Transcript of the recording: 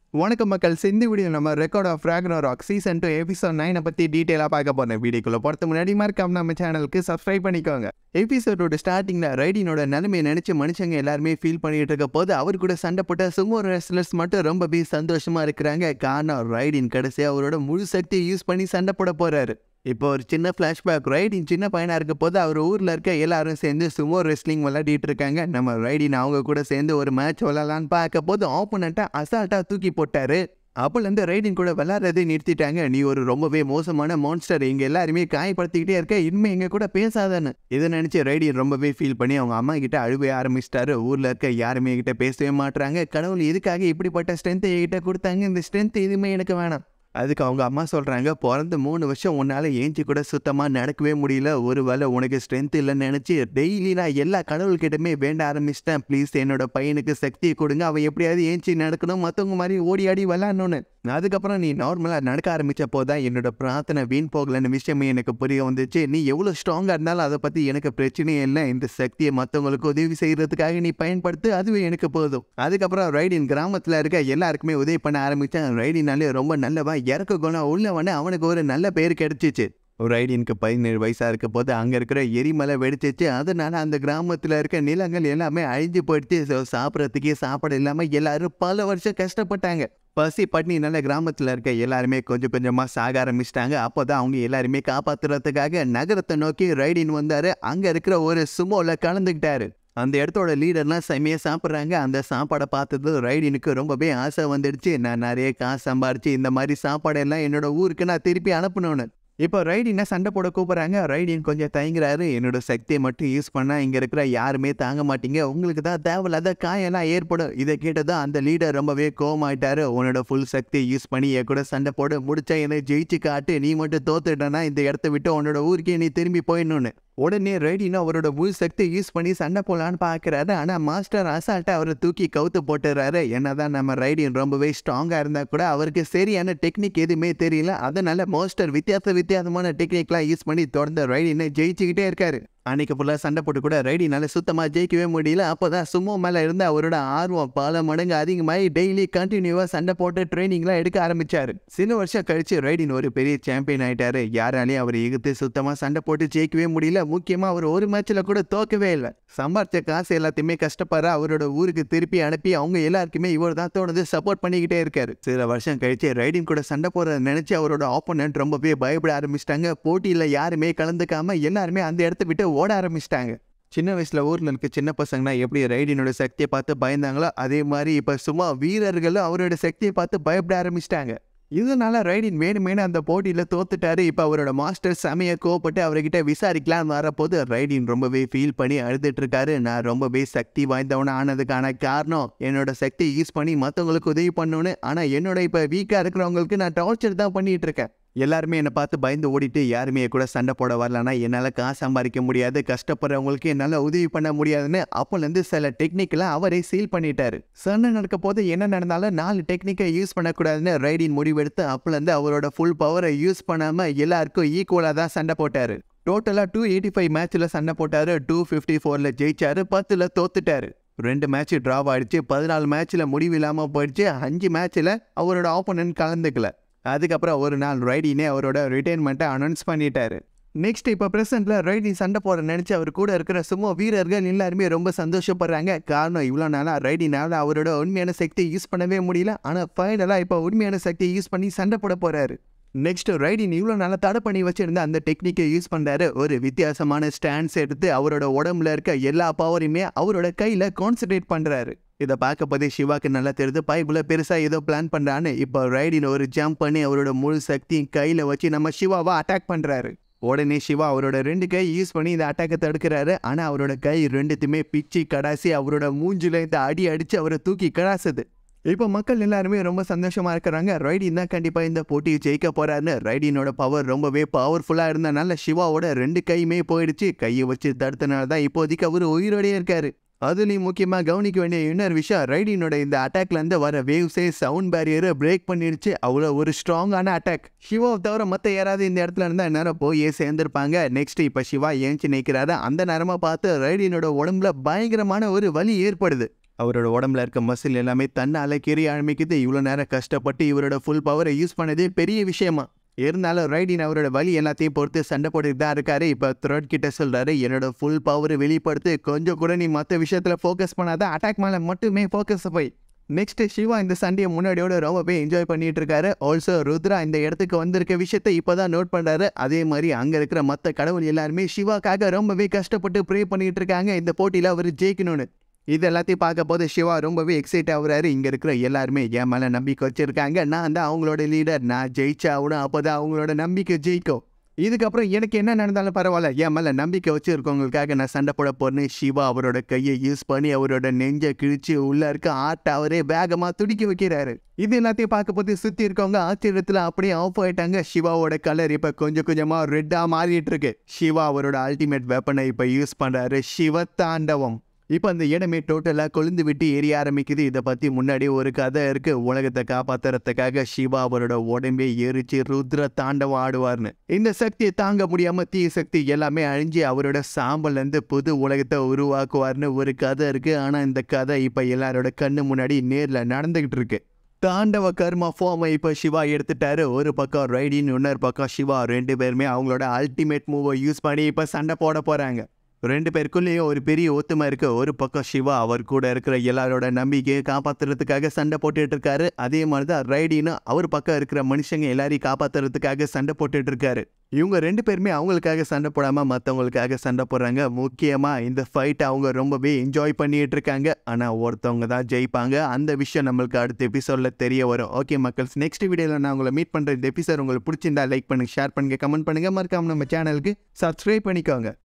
வணக்கம் மக்கள் இந்த வீடியோ நம்ம record of Ragnarok season two episode நைனை பற்றி டீட்டெயிலாக பார்க்க போகிறோம் வீடியோக்குள்ள போகிறது முன்னாடி மறக்காம நம்ம சேனலுக்கு சப்ஸ்கிரைப் பண்ணிக்கோங்க எபிசோடோட ஸ்டார்டிங்கில் ரைடினோட நிலைமையை நினச்சி மனுஷங்க எல்லாருமே ஃபீல் பண்ணிட்டு இருக்க போது அவர் கூட சண்டை போட்ட சுமோ ரெஸ்லர்ஸ் மட்டும் ரொம்பவே சந்தோஷமாக இருக்கிறாங்க காரணம் ரைடின் கடைசியாக அவரோட முழு சக்தியை யூஸ் பண்ணி சண்டை போட போகிறாரு இப்போ ஒரு சின்ன ஃப்ளாஷ்பேக் ரைடின் சின்ன பையனாக இருக்க போது அவர் ஊரில் இருக்க எல்லாரும் சேர்ந்து சுமோ ரெஸ்லிங் விளையாடிட்டு இருக்காங்க நம்ம ரைடின் அவங்க கூட சேர்ந்து ஒரு மேட்ச் விளாட்லான்னு பார்க்க போது ஆப்போனண்ட்டாக அசால்ட்டாக தூக்கி போட்டாரு அப்போலேருந்து ரைடின் கூட விளாட்றதை நிறுத்திட்டாங்க நீ ஒரு ரொம்பவே மோசமான மான்ஸ்டர் இங்கே எல்லாருமே காயப்படுத்திக்கிட்டே இருக்க இனிமே எங்க கூட பேசாதான்னு இதை நினச்சி ரைடின் ரொம்பவே ஃபீல் பண்ணி அவங்க அம்மா கிட்ட அழுவே ஆரம்பிச்சிட்டாரு ஊரில் இருக்க யாருமே கிட்ட பேசவே மாட்டுறாங்க கடவுள் எதுக்காக இப்படிப்பட்ட ஸ்ட்ரென்த்தை என்கிட்ட கொடுத்தாங்க இந்த ஸ்ட்ரென்த் எதுவுமே எனக்கு வேணாம் அதுக்கு அவங்க அம்மா சொல்கிறாங்க பிறந்து மூணு வருஷம் உன்னால் ஏஞ்சி கூட சுத்தமாக நடக்கவே முடியல ஒரு வேளை உனக்கு ஸ்ட்ரென்த் இல்லைன்னு நினச்சி டெய்லி நான் எல்லா கடவுள்கிட்டமே வேண்ட ஆரம்பிச்சிட்டேன் ப்ளீஸ் என்னோட பையனுக்கு சக்தியை கொடுங்க அவன் எப்படியாவது ஏஞ்சி நடக்கணும் மற்றவங்க மாதிரி ஓடி ஆடி விளாட்ணுன்னு அதுக்கப்புறம் நீ நார்மலாக நடக்க ஆரம்பித்த போதான் என்னோட பிரார்த்தனை வீண் போகலன்னு விஷயமே எனக்கு புரிய வந்துச்சு நீ எவ்வளோ ஸ்ட்ராங்காக இருந்தாலும் அதை பற்றி எனக்கு பிரச்சனையே இல்லை இந்த சக்தியை மற்றவங்களுக்கு உதவி செய்கிறதுக்காக நீ பயன்படுத்து அதுவே எனக்கு போதும் அதுக்கப்புறம் ரைடின் கிராமத்தில் இருக்க எல்லாருக்குமே உதவி பண்ண ஆரம்பித்தேன் ரைடினாலே ரொம்ப நல்லவன் இறக்க குணம் உள்ளவனே அவனுக்கு ஒரு நல்ல பேர் கிடைச்சிச்சு ஒரு ஐடியனுக்கு பதினேழு வயசாக இருக்க போது அங்கே இருக்கிற எரிமலை வெடிச்சிச்சு அதனால அந்த கிராமத்தில் இருக்க நிலங்கள் எல்லாமே அழிஞ்சு போயிடுச்சு ஸோ சாப்பிட்றதுக்கே சாப்பாடு இல்லாமல் எல்லாரும் பல வருஷம் கஷ்டப்பட்டாங்க பசி பட்னினால கிராமத்தில் இருக்க எல்லாருமே கொஞ்சம் கொஞ்சமாக சாக ஆரம்பிச்சிட்டாங்க அப்போ தான் அவங்க எல்லாருமே காப்பாற்றுறதுக்காக நகரத்தை நோக்கி ரைடின் வந்தார் அங்கே இருக்கிற ஒரு சுமோவில் கலந்துக்கிட்டாரு அந்த இடத்தோட லீடர்லாம் செம்மையாக சாப்பிட்றாங்க அந்த சாப்பாடை பார்த்தது ரைடினுக்கு ரொம்பவே ஆசை வந்துடுச்சு நான் நிறைய காசு சம்பாரிச்சு இந்த மாதிரி சாப்பாடெல்லாம் என்னோட ஊருக்கு நான் திருப்பி அனுப்பணும்னு இப்போ ரைடினை சண்டை போட கூப்பிட்றாங்க ரைடின் கொஞ்சம் தயங்குறாரு என்னோட சக்தியை மட்டும் யூஸ் பண்ணால் இங்கே இருக்கிற யாருமே தாங்க மாட்டீங்க உங்களுக்கு தான் தேவையில்லாத காயெல்லாம் ஏற்படும் இதை கேட்டதும் அந்த லீடர் ரொம்பவே கோவமாயிட்டாரு உன்னோட ஃபுல் சக்தியை யூஸ் பண்ணி என் கூட சண்டை போட முடிச்சா என்னை ஜெயிச்சு காட்டு நீ மட்டும் தோத்துட்டனா இந்த இடத்த விட்டு உன்னோட ஊருக்கே நீ திரும்பி போயிடணும்னு உடனே ரெடின்னு அவரோட முழு சக்தி யூஸ் பண்ணி சண்டை போடலான்னு பார்க்குறாரு ஆனால் மாஸ்டர் அசால்ட்டை அவரை தூக்கி கவுத்து போட்டுறாரு என்னதான் நம்ம ரைடின் ரொம்பவே ஸ்ட்ராங்காக இருந்தால் கூட அவருக்கு சரியான டெக்னிக் எதுவுமே தெரியல அதனால மாஸ்டர் வித்தியாச வித்தியாசமான டெக்னிக்லாம் யூஸ் பண்ணி தொடர்ந்து ரைடினை ஜெயிச்சுக்கிட்டே இருக்காரு அன்னைக்கு ஃபுல்லாக சண்டை போட்டு கூட ரைடினால சுத்தமாக ஜெயிக்கவே முடியல அப்போ தான் சும்மா மேலே இருந்த அவரோட ஆர்வம் பல மடங்கு அதிகமாகி டெய்லி கண்டினியூவாக சண்டை போட்டு ட்ரைனிங்லாம் எடுக்க ஆரம்பிச்சாரு சில வருஷம் கழிச்சு ரைடின் ஒரு பெரிய சாம்பியன் ஆயிட்டாரு யாராலையும் அவர் எகுத்து சுத்தமாக சண்டை போட்டு ஜெயிக்கவே முடியல முக்கியமாக அவர் ஒரு மேட்ச்சில் கூட தோக்கவே இல்லை சம்பாரிச்ச காசு எல்லாத்தையுமே கஷ்டப்படுற அவரோட ஊருக்கு திருப்பி அனுப்பி அவங்க எல்லாருக்குமே இவர் தான் தோணுது சப்போர்ட் பண்ணிக்கிட்டே இருக்காரு சில வருஷம் கழிச்சு ரைடின் கூட சண்டை போடுறத நினைச்சு அவரோட ஆப்போனன்ட் ரொம்பவே பயப்பட ஆரம்பிச்சிட்டாங்க போட்டியில் யாருமே கலந்துக்காம எல்லாருமே அந்த இடத்த விட்டு ஓட ஆரம்பிச்சிட்டாங்க சின்ன வயசில் ஊரில் இருக்க சின்ன பசங்கன்னா எப்படி ரைடினோட சக்தியை பார்த்து பயந்தாங்களோ அதே மாதிரி இப்போ சும்மா வீரர்களும் அவரோட சக்தியை பார்த்து பயப்பட ஆரம்பிச்சிட்டாங்க இதனால ரைடின் வேணுமேனு அந்த போட்டியில் தோத்துட்டாரு இப்போ அவரோட மாஸ்டர் செமைய கோவப்பட்டு அவர்கிட்ட விசாரிக்கலாம் வரப்போது ரைடின் ரொம்பவே ஃபீல் பண்ணி அழுதுட்டு இருக்காரு நான் ரொம்பவே சக்தி வாய்ந்தவன ஆனதுக்கான காரணம் என்னோட சக்தியை யூஸ் பண்ணி மற்றவங்களுக்கு உதவி பண்ணணும்னு ஆனால் என்னோட இப்போ வீக்காக இருக்கிறவங்களுக்கு நான் டார்ச்சர் தான் பண்ணிட்டு இருக்கேன் எல்லாருமே என்னை பார்த்து பயந்து ஓடிட்டு யாருமே என் கூட சண்டை போட வரலனா என்னால் காசு சம்பாதிக்க முடியாது கஷ்டப்படுறவங்களுக்கு என்னால் உதவி பண்ண முடியாதுன்னு அப்போலேருந்து சில டெக்னிக்கெலாம் அவரே சீல் பண்ணிட்டாரு சண்டை நடக்க போது என்ன நடந்தாலும் நாலு டெக்னிக்கை யூஸ் பண்ணக்கூடாதுன்னு ரைடின் முடிவெடுத்து அப்போலேருந்து அவரோட ஃபுல் பவரை யூஸ் பண்ணாமல் எல்லாருக்கும் ஈக்குவலாக தான் சண்டை போட்டார் டோட்டலாக டூ எயிட்டி ஃபைவ் மேட்ச்சில் சண்டை போட்டார் டூ ஃபிஃப்டி ஃபோரில் ஜெயிச்சாரு பத்தில் தோத்துட்டாரு ரெண்டு மேட்ச் ட்ராவ் ஆயிடுச்சு பதினாலு மேட்ச்சில் முடிவு இல்லாமல் போயிடுச்சு அஞ்சு மேட்ச்சில் அவரோட ஆப்போனன்ட் கலந்துக்கல அதுக்கப்புறம் ஒரு நாள் ரைடினே அவரோட ரிட்டைர்மெண்ட்டை அனௌன்ஸ் பண்ணிட்டாரு நெக்ஸ்ட் இப்போ ப்ரெசென்ட்டில் ரைடி சண்டை போட நினச்சி அவர் கூட இருக்கிற சும்மா வீரர்கள் எல்லாருமே ரொம்ப சந்தோஷப்படுறாங்க காரணம் இவ்வளோ நாளாக ரைடினால் அவரோட உண்மையான சக்தியை யூஸ் பண்ணவே முடியல ஆனால் ஃபைனலாக இப்போ உண்மையான சக்தியை யூஸ் பண்ணி சண்டை போட போகிறாரு நெக்ஸ்ட் ரைடின் இவ்வளோ நல்லா தடை பண்ணி வச்சிருந்த அந்த டெக்னிக்கை யூஸ் பண்ணுறாரு ஒரு வித்தியாசமான ஸ்டாண்ட்ஸ் எடுத்து அவரோட உடம்புல இருக்க எல்லா பவரையுமே அவரோட கையில் கான்சென்ட்ரேட் பண்ணுறாரு இதை பார்க்க போதே சிவாக்கு நல்லா தெரியுது பைப்பில் பெருசாக ஏதோ பிளான் பண்ணுறான்னு இப்போ ரைடின் ஒரு ஜம்ப் பண்ணி அவரோட முழு சக்தியும் கையில் வச்சு நம்ம சிவாவை அட்டாக் பண்ணுறாரு உடனே சிவா அவரோட ரெண்டு கை யூஸ் பண்ணி இந்த அட்டாக்கை தடுக்கிறாரு ஆனால் அவரோட கை ரெண்டுத்துமே பிச்சு கடாசி அவரோட மூஞ்சில இந்த அடி அடித்து அவரை தூக்கி கடாசுது இப்போ மக்கள் எல்லாருமே ரொம்ப சந்தோஷமா இருக்கிறாங்க ரைடின் தான் கண்டிப்பாக இந்த போட்டியை ஜெயிக்க போறாருன்னு ரைடினோட பவர் ரொம்பவே பவர்ஃபுல்லாக இருந்தனால சிவாவோட ரெண்டு கையுமே போயிடுச்சு கையை வச்சு தடுத்தனால தான் இப்போதைக்கு அவர் உயிரோடயே இருக்காரு அதுலேயும் முக்கியமாக கவனிக்க வேண்டிய இன்னொரு விஷயம் ரைடினோட இந்த அட்டாக்லேருந்து வர வேவ்ஸே சவுண்ட் பேரியரை பிரேக் பண்ணிடுச்சு அவ்வளோ ஒரு ஸ்ட்ராங்கான அட்டாக் சிவாவை தவிர மற்ற யாராவது இந்த இடத்துல இருந்தால் நேரம் போய் சேர்ந்துருப்பாங்க நெக்ஸ்ட் இப்போ சிவா ஏஞ்சி நிற்கிறாரு அந்த நேரமாக பார்த்து ரைடினோட உடம்புல பயங்கரமான ஒரு வலி ஏற்படுது அவரோட உடம்புல இருக்க மசில் எல்லாமே தன்னால கீறி ஆரம்பிக்குது இவ்வளோ நேரம் கஷ்டப்பட்டு இவரோட ஃபுல் பவரை யூஸ் பண்ணதே பெரிய விஷயமா இருந்தாலும் ரைடின் அவரோட வலி எல்லாத்தையும் பொறுத்து சண்டை போட்டுட்டு தான் இருக்காரு இப்போ த்ரோட் கிட்ட சொல்றாரு என்னோட ஃபுல் பவர் வெளிப்படுத்து கொஞ்சம் கூட நீ மற்ற விஷயத்துல ஃபோக்கஸ் பண்ணாத அட்டாக் மேலே மட்டுமே ஃபோக்கஸ் போய் நெக்ஸ்ட் சிவா இந்த சண்டையை முன்னாடியோட ரொம்பவே என்ஜாய் பண்ணிட்டு இருக்காரு ஆல்சோ ருத்ரா இந்த இடத்துக்கு வந்திருக்க விஷயத்தை இப்போதான் நோட் பண்றாரு அதே மாதிரி அங்க இருக்கிற மற்ற கடவுள் எல்லாருமே சிவாக்காக ரொம்பவே கஷ்டப்பட்டு ப்ரே பண்ணிட்டு இருக்காங்க இந்த போட்டியில அவர் ஜெயிக்கணும்னு இது எல்லாத்தையும் பார்க்க போது சிவா ரொம்பவே எக்ஸைட் ஆகுறாரு இங்க இருக்கிற எல்லாருமே என் மேல நம்பிக்கை வச்சிருக்காங்க நான் தான் அவங்களோட லீடர் நான் ஜெயிச்சாகணும் அப்போதான் அவங்களோட நம்பிக்கை ஜெயிக்கும் இதுக்கப்புறம் எனக்கு என்ன நடந்தாலும் பரவாயில்ல என் மேலே நம்பிக்கை வச்சிருக்கவங்களுக்காக நான் சண்டை போட போறேன்னு சிவா அவரோட கையை யூஸ் பண்ணி அவரோட நெஞ்சை கிழிச்சு உள்ள இருக்க ஆட்டை அவரே வேகமாக துடிக்க வைக்கிறாரு இது எல்லாத்தையும் பார்க்க போது சுற்றி இருக்கவங்க ஆச்சரியத்தில் அப்படியே ஆஃப் ஆயிட்டாங்க சிவாவோட கலர் இப்போ கொஞ்சம் கொஞ்சமாக ரெட்டாக மாறிட்டு இருக்கு சிவா அவரோட அல்டிமேட் வெப்பனை இப்போ யூஸ் பண்ணுறாரு சிவ தாண்டவம் இப்போ அந்த இடமே டோட்டலாக கொழுந்து விட்டு எரிய ஆரம்பிக்குது இதை பற்றி முன்னாடி ஒரு கதை இருக்கு உலகத்தை காப்பாத்துறதுக்காக சிவா அவரோட உடம்பே எரிச்சு ருத்ர தாண்டவம் ஆடுவார்னு இந்த சக்தியை தாங்க முடியாம தீய சக்தி எல்லாமே அழிஞ்சு அவரோட சாம்பல்ல இருந்து புது உலகத்தை உருவாக்குவார்னு ஒரு கதை இருக்கு ஆனா இந்த கதை இப்போ எல்லாரோட கண்ணு முன்னாடி நேர்ல நடந்துகிட்டு இருக்கு தாண்டவ கர்மா ஃபார்மை இப்போ சிவா எடுத்துட்டாரு ஒரு பக்கம் ரைடின் இன்னொரு பக்கம் சிவா ரெண்டு பேருமே அவங்களோட அல்டிமேட் மூவை யூஸ் பண்ணி இப்போ சண்டை போட போறாங்க ரெண்டு பேருக்குள்ளேயும் ஒரு பெரிய ஒத்துமை இருக்கு ஒரு பக்கம் சிவா அவர் கூட இருக்கிற எல்லாரோட நம்பிக்கையை காப்பாத்துறதுக்காக சண்டை போட்டுட்டு இருக்காரு அதே மாதிரி தான் ரைடின்னு அவர் பக்கம் இருக்கிற மனுஷங்க எல்லாரையும் காப்பாத்துறதுக்காக சண்டை போட்டுட்டு இருக்காரு இவங்க ரெண்டு பேருமே அவங்களுக்காக சண்டை போடாம மற்றவங்களுக்காக சண்டை போடுறாங்க முக்கியமா இந்த ஃபைட் அவங்க ரொம்பவே என்ஜாய் பண்ணிட்டு இருக்காங்க ஆனா ஒருத்தவங்க தான் ஜெயிப்பாங்க அந்த விஷயம் நம்மளுக்கு அடுத்த எபிசோட்ல தெரிய வரும் ஓகே மக்கள்ஸ் நெக்ஸ்ட் வீடியோல நான் உங்களை மீட் பண்ற இந்த எபிசோட் உங்களுக்கு பிடிச்சிருந்தா லைக் பண்ணுங்க ஷேர் பண்ணுங்க கமெண்ட் பண்ணுங்க மறக்காம நம்ம சேனலுக்கு சப்ஸ்கிரைப் பண்ணிக்கோங்க